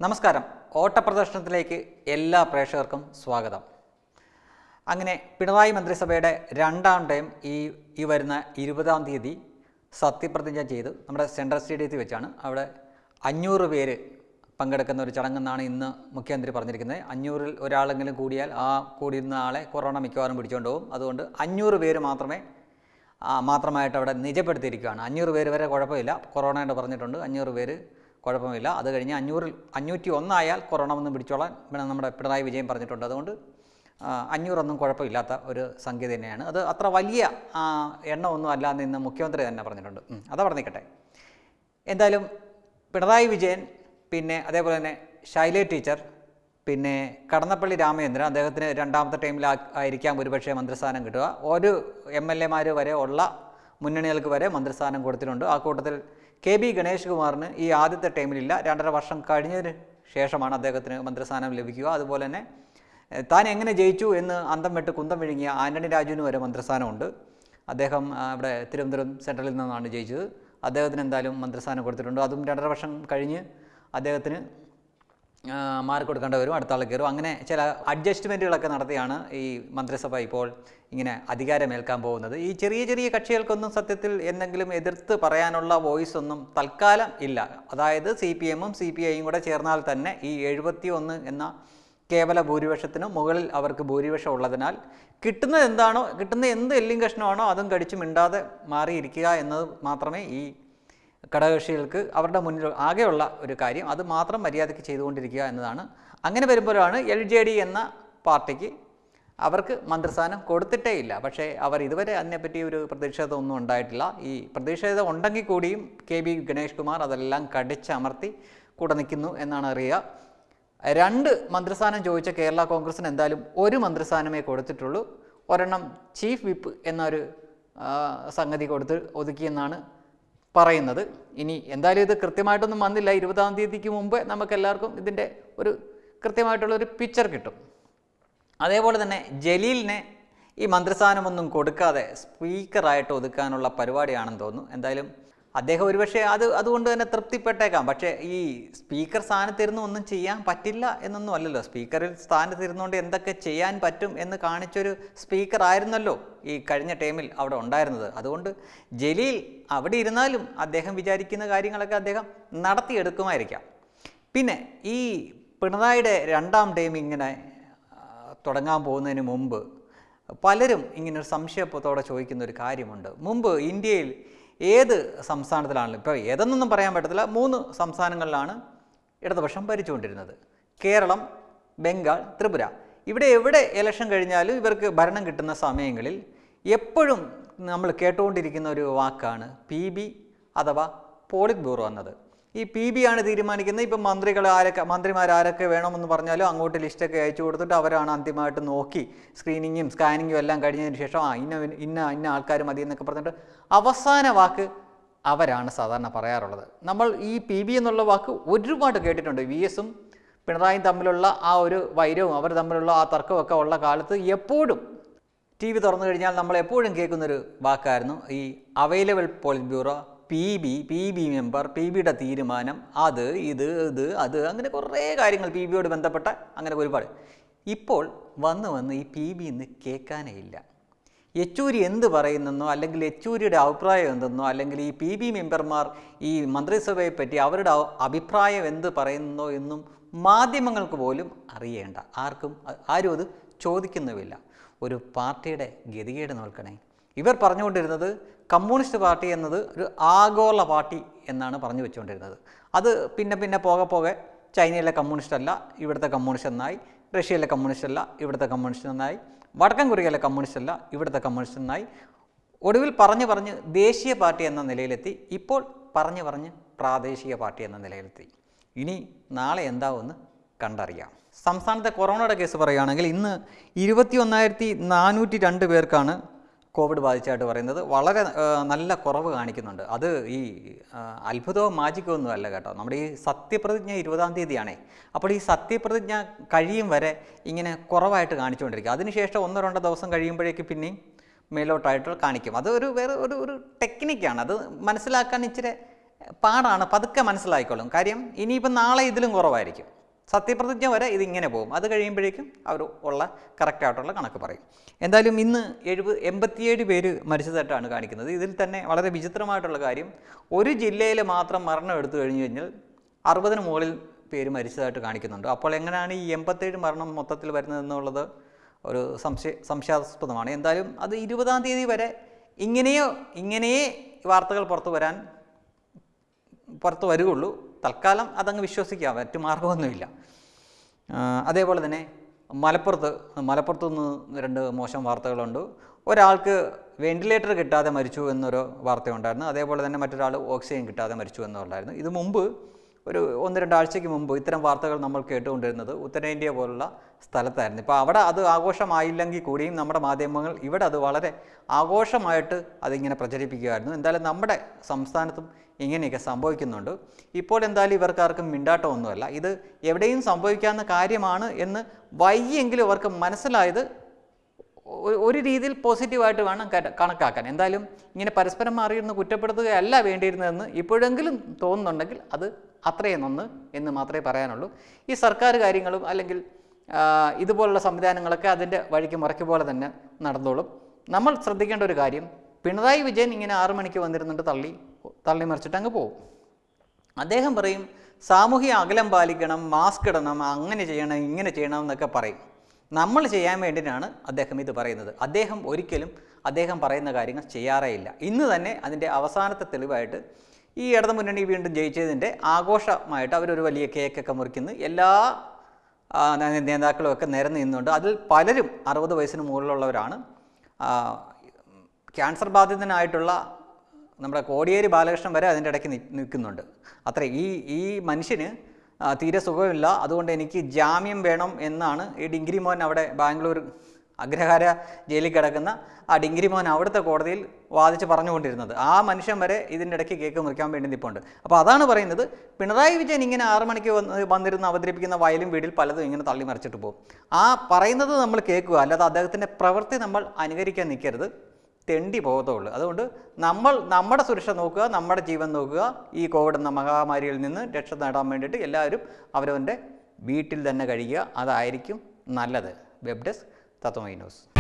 നമസ്കാരം ഓട്ടപ്രദർശനത്തിലേക്ക് എല്ലാ പ്രേക്ഷകർക്കും സ്വാഗതം അങ്ങനെ പിണറായി മന്ത്രിസഭയുടെ രണ്ടാം ടൈം ഈ ഈ വരുന്ന ഇരുപതാം തീയതി സത്യപ്രതിജ്ഞ ചെയ്ത് നമ്മുടെ സെൻട്രൽ സ്റ്റേഡിയത്തിൽ വെച്ചാണ് അവിടെ അഞ്ഞൂറ് പേര് പങ്കെടുക്കുന്ന ഒരു ചടങ്ങെന്നാണ് ഇന്ന് മുഖ്യമന്ത്രി പറഞ്ഞിരിക്കുന്നത് അഞ്ഞൂറിൽ ഒരാളെങ്കിലും കൂടിയാൽ ആ കൂടിയിരുന്ന ആളെ കൊറോണ മിക്കവാറും പിടിച്ചുകൊണ്ട് പോകും അതുകൊണ്ട് അഞ്ഞൂറ് പേര് മാത്രമേ ആ, മാത്രമായിട്ട് അവിടെ നിജപ്പെടുത്തിയിരിക്കുകയാണ് അഞ്ഞൂറ് പേര് വരെ കുഴപ്പമില്ല കൊറോണയുടെ പറഞ്ഞിട്ടുണ്ട് അഞ്ഞൂറ് പേര് കുഴപ്പമില്ല അത് കഴിഞ്ഞ് അഞ്ഞൂറിൽ അഞ്ഞൂറ്റി ഒന്നായാൽ കൊറോണ ഒന്ന് പിടിച്ചോളാൻ പിന്നെ നമ്മുടെ പിണറായി വിജയൻ പറഞ്ഞിട്ടുണ്ട് അതുകൊണ്ട് ആ, അഞ്ഞൂറൊന്നും കുഴപ്പമില്ലാത്ത ഒരു സംഖ്യ തന്നെയാണ് അത് അത്ര വലിയ ആ, എണ്ണമൊന്നും അല്ല എന്ന് ഇന്ന് മുഖ്യമന്ത്രി തന്നെ പറഞ്ഞിട്ടുണ്ട് ഉം, അത് അവിടെ നിൽക്കട്ടെ എന്തായാലും പിണറായി വിജയൻ പിന്നെ അതേപോലെ തന്നെ ശൈല ടീച്ചർ പിന്നെ കടന്നപ്പള്ളി രാമചന്ദ്രൻ അദ്ദേഹത്തിന് രണ്ടാമത്തെ ടൈമിൽ ആയിരിക്കാം ഒരുപക്ഷെ മന്ത്രിസ്ഥാനം കിട്ടുക ഒരു എം എൽ എമാർ വരെ ഉള്ള മുന്നണികൾക്ക് വരെ മന്ത്രിസ്ഥാനം കൊടുത്തിട്ടുണ്ട് ആ കൂട്ടത്തിൽ കെ ബി ഗണേഷ് കുമാറിന് ഈ ആദ്യത്തെ ടൈമിലില്ല രണ്ടര വർഷം കഴിഞ്ഞതിന് ശേഷമാണ് അദ്ദേഹത്തിന് മന്ത്രിസ്ഥാനം ലഭിക്കുക അതുപോലെ തന്നെ ഏഹ്, താൻ എങ്ങനെ ജയിച്ചു എന്ന് അന്തം വിട്ട് കുന്തം വിഴുങ്ങിയ ആന്റണി രാജുവിന് വരെ മന്ത്രിസ്ഥാനമുണ്ട് അദ്ദേഹം ആ, ഇവിടെ തിരുവനന്തപുരം സെൻട്രലിൽ നിന്നാണ് ജയിച്ചത് അദ്ദേഹത്തിന് എന്തായാലും മന്ത്രിസ്ഥാനം കൊടുത്തിട്ടുണ്ട് അതും രണ്ടര വർഷം കഴിഞ്ഞ് അദ്ദേഹത്തിന് ആ, മാറി കൊടുക്കേണ്ടി വരും അടുത്ത ആൾ കയറും അങ്ങനെ ചില അഡ്ജസ്റ്റ്മെൻറ്റുകളൊക്കെ നടത്തിയാണ് ഈ മന്ത്രിസഭ ഇപ്പോൾ ഇങ്ങനെ അധികാരമേൽക്കാൻ പോകുന്നത് ഈ ചെറിയ ചെറിയ കക്ഷികൾക്കൊന്നും സത്യത്തിൽ എന്തെങ്കിലും എതിർത്ത് പറയാനുള്ള വോയിസ് ഒന്നും തൽക്കാലം ഇല്ല അതായത് സി പി എമ്മും സി പി ഐയും കൂടെ ചേർന്നാൽ തന്നെ ഈ എഴുപത്തി ഒന്ന് എന്ന കേവല ഭൂരിപക്ഷത്തിന് മുകളിൽ അവർക്ക് ഭൂരിപക്ഷം ഉള്ളതിനാൽ കിട്ടുന്നത് എന്താണോ കിട്ടുന്ന എന്ത് എല്ലും കഷ്ണമാണോ അതും കടിച്ചു മിണ്ടാതെ മാറിയിരിക്കുക എന്നത് മാത്രമേ ഈ ഘടകകക്ഷികൾക്ക് അവരുടെ മുന്നിൽ ആകെയുള്ള ഒരു കാര്യം അത് മാത്രം മര്യാദയ്ക്ക് ചെയ്തുകൊണ്ടിരിക്കുക എന്നതാണ് അങ്ങനെ വരുമ്പോഴാണ് എൽ ജെ ഡി എന്ന പാർട്ടിക്ക് അവർക്ക് മന്ത്രിസ്ഥാനം കൊടുത്തിട്ടേ ഇല്ല പക്ഷേ അവർ ഇതുവരെ അതിനെപ്പറ്റി ഒരു പ്രതിഷേധമൊന്നും ഉണ്ടായിട്ടില്ല ഈ പ്രതിഷേധം ഉണ്ടെങ്കിൽ കൂടിയും കെ ബി ഗണേഷ് കുമാർ അതെല്ലാം കടിച്ചമർത്തി കൂടെ നിൽക്കുന്നു എന്നാണ് അറിയുക രണ്ട് മന്ത്രിസ്ഥാനം ചോദിച്ച കേരള കോൺഗ്രസിന് എന്തായാലും ഒരു മന്ത്രിസ്ഥാനമേ കൊടുത്തിട്ടുള്ളൂ ഒരെണ്ണം ചീഫ് വിപ്പ് എന്നൊരു ആ, സംഗതി കൊടുത്ത് ഒതുക്കിയെന്നാണ് പറയുന്നത് ഇനി എന്തായാലും ഇത് കൃത്യമായിട്ടൊന്നും വന്നില്ല ഇരുപതാം തീയതിക്ക് മുമ്പ് നമുക്ക് എല്ലാവർക്കും ഇതിൻ്റെ ഒരു കൃത്യമായിട്ടുള്ള ഒരു പിക്ചർ കിട്ടും അതേപോലെ തന്നെ ജലീലിനെ ഈ മന്ത്രിസ്ഥാനമൊന്നും കൊടുക്കാതെ സ്പീക്കറായിട്ട് ഒതുക്കാനുള്ള പരിപാടിയാണെന്ന് തോന്നുന്നു എന്തായാലും അദ്ദേഹം ഒരുപക്ഷെ അത് അതുകൊണ്ട് തന്നെ തൃപ്തിപ്പെട്ടേക്കാം പക്ഷേ ഈ സ്പീക്കർ സ്ഥാനത്തിരുന്ന് ഒന്നും ചെയ്യാൻ പറ്റില്ല എന്നൊന്നും അല്ലല്ലോ സ്പീക്കറിൽ സ്ഥാനത്തിരുന്നുകൊണ്ട് എന്തൊക്കെ ചെയ്യാൻ പറ്റും എന്ന് കാണിച്ചൊരു സ്പീക്കർ ആയിരുന്നല്ലോ ഈ കഴിഞ്ഞ ടൈമിൽ അവിടെ ഉണ്ടായിരുന്നത് അതുകൊണ്ട് ജലീൽ അവിടെ ഇരുന്നാലും അദ്ദേഹം വിചാരിക്കുന്ന കാര്യങ്ങളൊക്കെ അദ്ദേഹം നടത്തിയെടുക്കുമായിരിക്കാം പിന്നെ ഈ പിണറായിയുടെ രണ്ടാം ടൈം ഇങ്ങനെ ആ, തുടങ്ങാൻ പോകുന്നതിന് മുമ്പ് പലരും ഇങ്ങനെ ഒരു സംശയത്തോടെ ചോദിക്കുന്ന ഒരു കാര്യമുണ്ട് മുമ്പ് ഇന്ത്യയിൽ ഏത് സംസ്ഥാനത്തിലാണെങ്കിലും ഇപ്പോൾ ഏതെന്നൊന്നും പറയാൻ പറ്റത്തില്ല മൂന്ന് സംസ്ഥാനങ്ങളിലാണ് ഇടതുപക്ഷം ഭരിച്ചുകൊണ്ടിരുന്നത് കേരളം ബംഗാൾ ത്രിപുര ഇവിടെ എവിടെ ഇലക്ഷൻ കഴിഞ്ഞാലും ഇവർക്ക് ഭരണം കിട്ടുന്ന സമയങ്ങളിൽ എപ്പോഴും നമ്മൾ കേട്ടുകൊണ്ടിരിക്കുന്ന ഒരു വാക്കാണ് പി ബി അഥവാ പോളിറ്റ് ബ്യൂറോ എന്നത് ഈ പി ബി ആണ് തീരുമാനിക്കുന്നത് ഇപ്പം മന്ത്രികൾ ആരൊക്കെ മന്ത്രിമാർ ആരൊക്കെ വേണമെന്ന് പറഞ്ഞാലും അങ്ങോട്ട് ലിസ്റ്റൊക്കെ അയച്ചു കൊടുത്തിട്ട് അവരാണ് അന്തിമമായിട്ട് നോക്കി സ്ക്രീനിങ്ങും സ്കാനിങ്ങും എല്ലാം കഴിഞ്ഞതിന് ശേഷം ആ ഇന്ന ഇന്ന ഇന്ന ആൾക്കാർ മതി എന്നൊക്കെ പറഞ്ഞിട്ട് അവസാന വാക്ക് അവരാണ് സാധാരണ പറയാറുള്ളത് നമ്മൾ ഈ പി ബി എന്നുള്ള വാക്ക് ഒരുപാട് കേട്ടിട്ടുണ്ട് വി എസും പിണറായിയും തമ്മിലുള്ള ആ ഒരു വൈരവും അവർ തമ്മിലുള്ള ആ തർക്കമൊക്കെ ഉള്ള കാലത്ത് എപ്പോഴും ടി വി തുറന്നു കഴിഞ്ഞാൽ നമ്മൾ എപ്പോഴും കേൾക്കുന്നൊരു വാക്കായിരുന്നു ഈ available politburo P B P B member P ബിയുടെ തീരുമാനം അത് ഇത് ഇത് അത് അങ്ങനെ കുറേ കാര്യങ്ങൾ പി ബിയോട് ബന്ധപ്പെട്ട അങ്ങനെ ഒരുപാട് ഇപ്പോൾ വന്ന് വന്ന് ഈ പി ബി ഇന്ന് കേൾക്കാനേ ഇല്ല യെച്ചൂരി എന്ത് പറയുന്നെന്നോ അല്ലെങ്കിൽ യെച്ചൂരിയുടെ അഭിപ്രായം എന്തെന്നോ അല്ലെങ്കിൽ ഈ പി ബി മെമ്പർമാർ ഈ മന്ത്രിസഭയെ പറ്റി അവരുടെ അ- അഭിപ്രായം എന്ത് പറയുന്നോ എന്നും മാധ്യമങ്ങൾക്ക് പോലും അറിയേണ്ട ആർക്കും അ- ആരും അത് ചോദിക്കുന്നുമില്ല ഒരു പാർട്ടിയുടെ ഗതികേട് നോക്കണേ ഇവർ പറഞ്ഞുകൊണ്ടിരുന്നത് കമ്മ്യൂണിസ്റ്റ് പാർട്ടി എന്നത് ഒരു ആഗോള പാർട്ടി എന്നാണ് പറഞ്ഞു വെച്ചുകൊണ്ടിരുന്നത് അത് പിന്നെ പിന്നെ പോകെ പോകെ ചൈനയിലെ കമ്മ്യൂണിസ്റ്റ് അല്ല ഇവിടുത്തെ കമ്മ്യൂണിസ്റ്റ് എന്നായി റഷ്യയിലെ കമ്മ്യൂണിസ്റ്റ് അല്ല ഇവിടുത്തെ കമ്മ്യൂണിസ്റ്റ് എന്നായി വടക്കൻ കൊറിയയിലെ കമ്മ്യൂണിസ്റ്റ് അല്ല ഇവിടുത്തെ കമ്മ്യൂണിസ്റ്റ് എന്നായി ഒടുവിൽ പറഞ്ഞു പറഞ്ഞ് ദേശീയ പാർട്ടി എന്ന നിലയിലെത്തി ഇപ്പോൾ പറഞ്ഞു പറഞ്ഞ് പ്രാദേശിക പാർട്ടി എന്ന നിലയിലെത്തി ഇനി നാളെ എന്താവുമെന്ന് കണ്ടറിയാം സംസ്ഥാനത്തെ കൊറോണയുടെ കേസ് പറയുകയാണെങ്കിൽ ഇന്ന് ഇരുപത്തി ഒന്നായിരത്തി നാനൂറ്റി രണ്ട് പേർക്കാണ് കോവിഡ് ബാധിച്ചായിട്ട് പറയുന്നത് വളരെ ആ, നല്ല കുറവ് കാണിക്കുന്നുണ്ട് അത് ഈ ആ, അത്ഭുതവും മാജിക്കോ ഒന്നും അല്ല കേട്ടോ നമ്മുടെ ഈ സത്യപ്രതിജ്ഞ ഇരുപതാം തീയതിയാണേ അപ്പോൾ ഈ സത്യപ്രതിജ്ഞ കഴിയും വരെ ഇങ്ങനെ കുറവായിട്ട് കാണിച്ചുകൊണ്ടിരിക്കുക അതിനുശേഷം ഒന്നോ രണ്ടോ ദിവസം കഴിയുമ്പോഴേക്ക് പിന്നെയും മേലോട്ടായിട്ട് കാണിക്കും അത് ഒരു വേറെ ഒരു ഒരു ടെക്നിക്കാണ് അത് മനസ്സിലാക്കാൻ ഇച്ചിരി പാടാണ് പതുക്കെ മനസ്സിലായിക്കോളും കാര്യം ഇനിയിപ്പം നാളെ ഇതിലും കുറവായിരിക്കും സത്യപ്രതിജ്ഞ വരെ ഇതിങ്ങനെ പോകും അത് കഴിയുമ്പോഴേക്കും അവർ ഉള്ള കറക്റ്റായിട്ടുള്ള കണക്ക് പറയും എന്തായാലും ഇന്ന് എഴുപത് എൺപത്തിയേഴ് പേര് മരിച്ചതായിട്ടാണ് കാണിക്കുന്നത് ഇതിൽ തന്നെ വളരെ വിചിത്രമായിട്ടുള്ള കാര്യം ഒരു ജില്ലയിൽ മാത്രം മരണം എടുത്തു കഴിഞ്ഞു കഴിഞ്ഞാൽ അറുപതിന് മുകളിൽ പേര് മരിച്ചതായിട്ട് കാണിക്കുന്നുണ്ട് അപ്പോൾ എങ്ങനെയാണ് ഈ എൺപത്തേഴ് മരണം മൊത്തത്തിൽ വരുന്നതെന്നുള്ളത് ഒരു സംശയ സംശയാസ്പദമാണ് എന്തായാലും അത് ഇരുപതാം തീയതി വരെ ഇങ്ങനെയോ ഇങ്ങനെയേ വാർത്തകൾ പുറത്തു വരാൻ പുറത്ത് വരികയുള്ളൂ തൽക്കാലം അതങ്ങ് വിശ്വസിക്കാം മറ്റു മാർഗമൊന്നുമില്ല ആ, അതേപോലെ തന്നെ മലപ്പുറത്ത് മലപ്പുറത്ത് നിന്ന് രണ്ട് മോശം വാർത്തകളുണ്ട് ഒരാൾക്ക് വെന്റിലേറ്റർ കിട്ടാതെ മരിച്ചു എന്നൊരു വാർത്തയുണ്ടായിരുന്നു അതേപോലെ തന്നെ മറ്റൊരാൾ ഓക്സിജൻ കിട്ടാതെ മരിച്ചു എന്നുണ്ടായിരുന്നു ഇത് മുമ്പ് ഒരു ഒന്ന് രണ്ടാഴ്ചയ്ക്ക് മുമ്പ് ഇത്തരം വാർത്തകൾ നമ്മൾ കേട്ടുകൊണ്ടിരുന്നത് ഉത്തരേന്ത്യ പോലുള്ള സ്ഥലത്തായിരുന്നു ഇപ്പോൾ അവിടെ അത് ആഘോഷമായില്ലെങ്കിൽ കൂടിയും നമ്മുടെ മാധ്യമങ്ങൾ ഇവിടെ അത് വളരെ ആഘോഷമായിട്ട് അതിങ്ങനെ പ്രചരിപ്പിക്കുമായിരുന്നു എന്തായാലും നമ്മുടെ സംസ്ഥാനത്തും ഇങ്ങനെയൊക്കെ സംഭവിക്കുന്നുണ്ട് ഇപ്പോൾ എന്തായാലും ഇവർക്കാർക്കും മിണ്ടാട്ടമൊന്നുമല്ല ഇത് എവിടെയും സംഭവിക്കാവുന്ന കാര്യമാണ് എന്ന് വൈകിയെങ്കിലും അവർക്ക് മനസ്സിലായത് ഒ- ഒരു രീതിയിൽ പോസിറ്റീവായിട്ട് വേണം കര- കണക്കാക്കാൻ എന്തായാലും ഇങ്ങനെ പരസ്പരം മാറിയിരുന്ന് കുറ്റപ്പെടുത്തുകയല്ല വേണ്ടിയിരുന്നതെന്ന് ഇപ്പോഴെങ്കിലും തോന്നുന്നുണ്ടെങ്കിൽ അത് അത്രയും നന്ന് എന്ന് മാത്രമേ പറയാനുള്ളൂ ഈ സർക്കാർ കാര്യങ്ങളും അല്ലെങ്കിൽ ആ, ഇതുപോലുള്ള സംവിധാനങ്ങളൊക്കെ അതിൻ്റെ വഴിക്ക് മുറയ്ക്ക് പോലെ തന്നെ നടന്നോളും നമ്മൾ ശ്രദ്ധിക്കേണ്ട ഒരു കാര്യം പിണറായി വിജയൻ ഇങ്ങനെ ആറു മണിക്ക് വന്നിരുന്നുണ്ട് തള്ളി തള്ളി മറിച്ചിട്ട് അങ്ങ് പോകും അദ്ദേഹം പറയും സാമൂഹിക അകലം പാലിക്കണം മാസ്ക് ഇടണം അങ്ങനെ ചെയ്യണം ഇങ്ങനെ ചെയ്യണം എന്നൊക്കെ പറയും നമ്മൾ ചെയ്യാൻ വേണ്ടിയിട്ടാണ് അദ്ദേഹം ഇത് പറയുന്നത് അദ്ദേഹം ഒരിക്കലും അദ്ദേഹം പറയുന്ന കാര്യങ്ങൾ ചെയ്യാറേ ഇല്ല ഇന്ന് തന്നെ അതിൻ്റെ അവസാനത്തെ തെളിവായിട്ട് ഈ ഇടതു മുന്നണി വീണ്ടും ജയിച്ചതിൻ്റെ ആഘോഷമായിട്ട് അവരൊരു വലിയ കേക്കൊക്കെ മുറിക്കുന്നു എല്ലാ ആ, നേ- നേതാക്കളും ഒക്കെ നിരന്ന് നിന്നുണ്ട് അതിൽ പലരും അറുപത് വയസ്സിന് മുകളിലുള്ളവരാണ് ആ, ക്യാൻസർ ബാധിതനായിട്ടുള്ള നമ്മുടെ കോടിയേരി ബാലകൃഷ്ണൻ വരെ അതിൻ്റെ ഇടയ്ക്ക് നി- നിൽക്കുന്നുണ്ട് അത്ര ഈ ഈ മനുഷ്യന് ആ, തീരെ സുഖമില്ല അതുകൊണ്ട് എനിക്ക് ജാമ്യം വേണം എന്നാണ് ഈ ഡിഗ്രി മോൻ അവിടെ ബാംഗ്ലൂർ അഗ്രഹാര ജയിലിൽ കിടക്കുന്ന ആ ഡിഗ്രി മോൻ അവിടുത്തെ കോടതിയിൽ വാദിച്ച് പറഞ്ഞുകൊണ്ടിരുന്നത് ആ മനുഷ്യൻ വരെ ഇതിൻ്റെ ഇടയ്ക്ക് കേക്ക് മുറിക്കാൻ വേണ്ടി നിൽപ്പുണ്ട് അപ്പോൾ അതാണ് പറയുന്നത് പിണറായി വിജയൻ ഇങ്ങനെ ആറ് മണിക്ക് വന്ന് വന്നിരുന്ന് അവതരിപ്പിക്കുന്ന വയലും വീടിൽ പലതും ഇങ്ങനെ തള്ളി മറിച്ചിട്ട് പോകും ആ പറയുന്നത് നമ്മൾ കേൾക്കുക അല്ലാതെ അദ്ദേഹത്തിൻ്റെ പ്രവൃത്തി നമ്മൾ അനുകരിക്കാൻ നിൽക്കരുത് തെണ്ടി പോകത്തുള്ളൂ അതുകൊണ്ട് നമ്മൾ നമ്മുടെ സുരക്ഷ നോക്കുക നമ്മുടെ ജീവൻ നോക്കുക ഈ കോവിഡ് എന്ന മഹാമാരിയിൽ നിന്ന് രക്ഷ നേടാൻ വേണ്ടിയിട്ട് എല്ലാവരും അവരവൻ്റെ വീട്ടിൽ തന്നെ കഴിയുക അതായിരിക്കും നല്ലത് വെബ് ഡെസ്ക് തത്വമൈ ന്യൂസ്